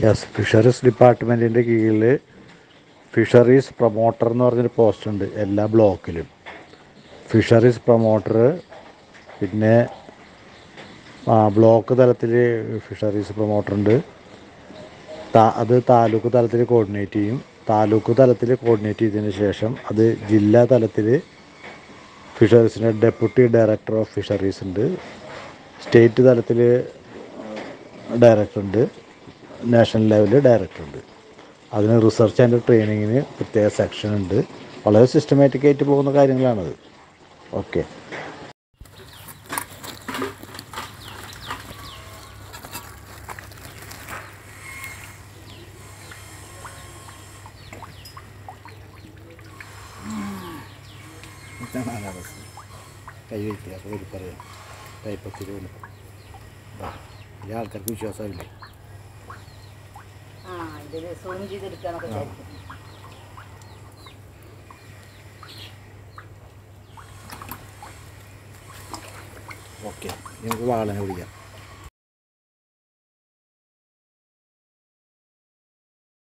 yes fisheries ഡിപ്പാർട്ട്മെൻറ്റിൻ്റെ കീഴിൽ fisheries promoter എന്ന് പറഞ്ഞൊരു പോസ്റ്റ് ഉണ്ട് എല്ലാ ബ്ലോക്കിലും ഫിഷറീസ് പ്രൊമോട്ടർ പിന്നെ ആ ബ്ലോക്ക് തലത്തിൽ ഫിഷറീസ് പ്രൊമോട്ടർ ഉണ്ട് താ- അത് താലൂക്ക് തലത്തിൽ കോർഡിനേറ്റ് ചെയ്യും താലൂക്ക് തലത്തിൽ കോർഡിനേറ്റ് ചെയ്തതിന് ശേഷം അത് ജില്ലാ തലത്തിൽ ഫിഷറീസിൻ്റെ ഡെപ്യൂട്ടി ഡയറക്ടർ ഓഫ് ഫിഷറീസ് ഉണ്ട് സ്റ്റേറ്റ് തലത്തിൽ ഡയറക്ടർ ഉണ്ട് നാഷണൽ ലെവലിൽ ഡയറക്ടർ ഉണ്ട് അതിന് റിസർച്ച് ആൻഡ് ട്രെയിനിങ്ങിന് പ്രത്യേക സെക്ഷൻ ഉണ്ട് വളരെ സിസ്റ്റമാറ്റിക് ആയിട്ട് പോകുന്ന കാര്യങ്ങളാണത് ഓക്കെ കൈ വയ്ക്കുക അപ്പോൾ ഒരു പറയാം ടൈപ്പത്തിൽ ഈ ആൾക്കാർക്ക് വിശ്വാസമില്ലേ ആ ഇതിൽ സൂം ചെയ്തെടുക്കാന്നൊക്കെ വിചാരിക്കും ഓക്കെ നമുക്ക് വാളനെ വിളിക്കാം